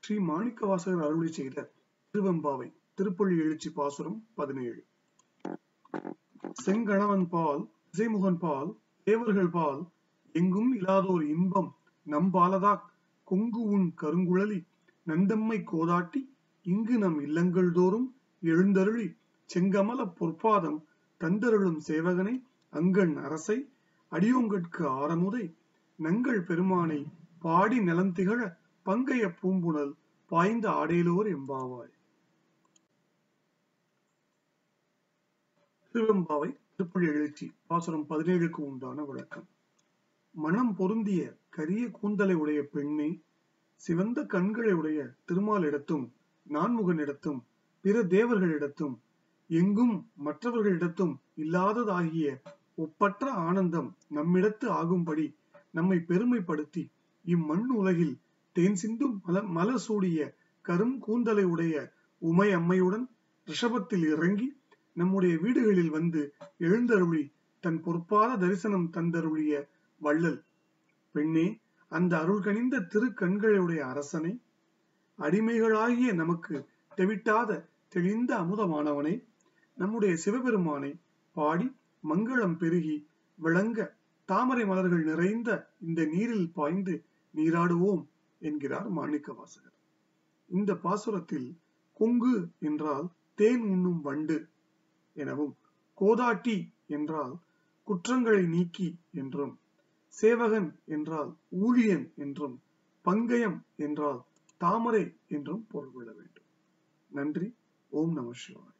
ஸ்ரீ மாணிக்கவாசகர் அருளி செய்த திருவெம்பாவை திருப்பள்ளி எழுச்சி பாசுரம் பதினேழு செங்கணவன் பால் இசைமுகன் பால் தேவர்கள் பால் எங்கும் இல்லாதோர் இன்பம் நம்பாலதா கொங்கு உன் கருங்குழலி நந்தம்மை கோதாட்டி இங்கு நம் இல்லங்கள் தோறும் எழுந்தருளி செங்கமல பொற்பாதம் தந்தருளும் சேவகனை அங்கண் அரசை அடியோங்கட்கு ஆரமுதை நங்கள் பெருமானை பாடி நலந்திகழ பங்கைய பூம்புணல் பாய்ந்த ஆடேலோர் எம்பாவாய் திருவெம்பாவை திருப்பள்ளி எழுச்சி பாசுரம் பதினேழுக்கு உண்டான விளக்கம் மனம் பொருந்திய கரிய கூந்தலை உடைய பெண்ணே சிவந்த கண்களை உடைய திருமாலிடத்தும் நான்முகனிடத்தும் பிற தேவர்களிடத்தும் எங்கும் மற்றவர்களிடத்தும் இல்லாததாகிய ஒப்பற்ற ஆனந்தம் நம்மிடத்து ஆகும்படி நம்மை பெருமைப்படுத்தி இம்மண் உலகில் தேன் சிந்தும் மல மலர் சூடிய கரும் கூந்தலை உடைய உமை அம்மையுடன் ரிஷபத்தில் இறங்கி நம்முடைய வீடுகளில் வந்து எழுந்தருளி தன் பொற்பாத தரிசனம் தந்தருளிய வள்ளல் பெண்ணே அந்த அருள் கனிந்த திருக்கண்களுடைய அரசனை அடிமைகளாகிய நமக்கு தெவிட்டாத தெளிந்த அமுதமானவனை நம்முடைய சிவபெருமானை பாடி மங்களம் பெருகி விளங்க தாமரை மலர்கள் நிறைந்த இந்த நீரில் பாய்ந்து நீராடுவோம் என்கிறார் மாணிக்க வாசகர் இந்த பாசுரத்தில் கொங்கு என்றால் தேன் உண்ணும் வண்டு எனவும் கோதாட்டி என்றால் குற்றங்களை நீக்கி என்றும் சேவகன் என்றால் ஊழியன் என்றும் பங்கயம் என்றால் தாமரை என்றும் பொருள் கொள்ள வேண்டும் நன்றி ஓம் நம சிவாய்